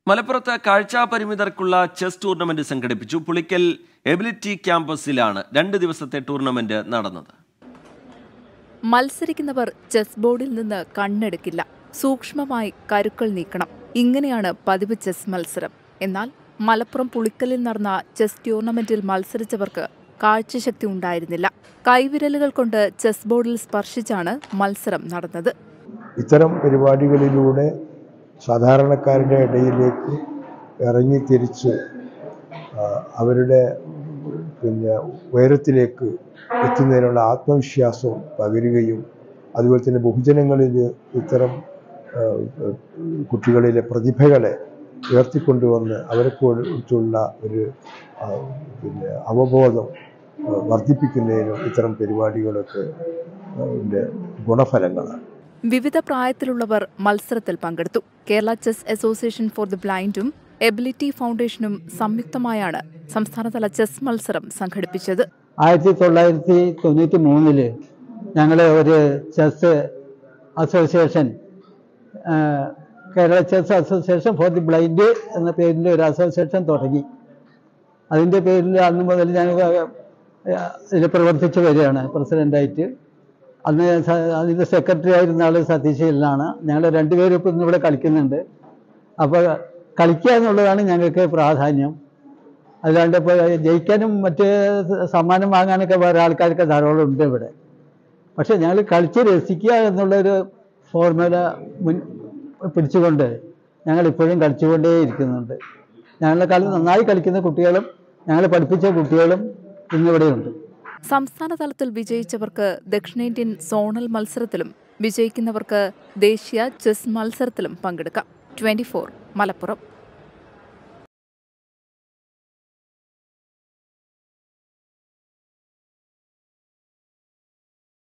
മലപ്പുറത്ത് കാഴ്ചാപരിമിതർക്കുള്ള chess tournament സംഘടിപ്പിച്ചു Pulikkal ability ക്യാമ്പസിലാണ് രണ്ട് ദിവസത്തെ ടൂർണമെന്റ് നടന്നത് മത്സരിക്കുന്നവർ ചെസ് ബോർഡിൽ നിന്ന് കണ്ണെടുക്കില്ല സൂക്ഷ്മമായി കരുക്കൾ നീക്കണം ഇങ്ങനെയാണ് പതിവ് ചെസ് മത്സരം എന്നാൽ മലപ്പുറം പുളിക്കലിൽ നടന്ന ചെസ് ടൂർണമെന്റിൽ മത്സരിച്ചവർക്ക് കാഴ്ചശക്തി ഉണ്ടായിരുന്നില്ല കൈവിരലുകൾ കൊണ്ട് ചെസ് ബോർഡിൽ സ്പർശിച്ചാണ് മത്സരം നടന്നത് ഇത്തരം പരിപാടികളിലൂടെ സാധാരണക്കാരുടെ ഇടയിലേക്ക് ഇറങ്ങി തിരിച്ച് ആ, അവരുടെ പിന്നെ ഉയരത്തിലേക്ക് എത്തുന്നതിനുള്ള ആത്മവിശ്വാസം പകരുകയും അതുപോലെ തന്നെ ബഹുജനങ്ങളിൽ ഇത്തരം ആ, കുട്ടികളിലെ പ്രതിഭകളെ ഉയർത്തിക്കൊണ്ടുവന്ന് അവരെ കുറിച്ചുള്ള ഒരു ആ, പിന്നെ അവബോധം ആ, വർദ്ധിപ്പിക്കുന്നതിനും ഇത്തരം പരിപാടികളൊക്കെ ആ, ന്റെ ഗുണഫലങ്ങളാണ് വിവിധ പ്രായത്തിലുള്ളവർ മത്സരത്തിൽ പങ്കെടുത്തു Kerala chess association for the ബ്ലൈൻഡും എബിലിറ്റി ഫൗണ്ടേഷനും സംയുക്തമായാണ് സംസ്ഥാനതല ചെസ് മത്സരം സംഘടിപ്പിച്ചത് ആയിരത്തി തൊള്ളായിരത്തി തൊണ്ണൂറ്റി മൂന്നില് ഞങ്ങൾ ഒരു ചെസ് അസോസിയേഷൻ ആ, Kerala chess association for the blind എന്ന പേരിൽ ഒരു അസോസിയേഷൻ തുടങ്ങി അതിൻ്റെ പേരിൽ അന്ന് മുതൽ ഞാൻ ഇതിൽ പ്രവർത്തിച്ചു വരികയാണ് പ്രസിഡൻ്റായിട്ട് അന്ന് സ- അതിൻ്റെ സെക്രട്ടറി ആയിരുന്ന ആൾ സതീഷ് ഹില്ലാണ് ഞങ്ങൾ രണ്ടുപേരും ഇപ്പം ഇന്നിവിടെ കളിക്കുന്നുണ്ട് അപ്പോൾ കളിക്കുക എന്നുള്ളതാണ് ഞങ്ങൾക്ക് പ്രാധാന്യം അല്ലാണ്ട് ഇപ്പോൾ ജയിക്കാനും മറ്റ് സമ്മാനം വാങ്ങാനൊക്കെ വേറെ ആൾക്കാർക്ക് ധാരാളം ഉണ്ട് ഇവിടെ പക്ഷെ ഞങ്ങൾ കളിച്ച് രസിക്കുക എന്നുള്ളൊരു ഫോർമുല മുൻ പിടിച്ചുകൊണ്ട് ഞങ്ങൾ ഇപ്പോഴും കളിച്ചുകൊണ്ടേ ഇരിക്കുന്നുണ്ട് ഞങ്ങളെ കളി നന്നായി കളിക്കുന്ന കുട്ടികളും ഞങ്ങൾ പഠിപ്പിച്ച കുട്ടികളും ഇന്നിവിടെയുണ്ട് സംസ്ഥാന തലത്തിൽ വിജയിച്ചവർക്ക് ദക്ഷിണേന്ത്യൻ സോണൽ മത്സരത്തിലും വിജയിക്കുന്നവർക്ക് ദേശീയ ചെസ് മത്സരത്തിലും പങ്കെടുക്കാം ട്വന്റി മലപ്പുറം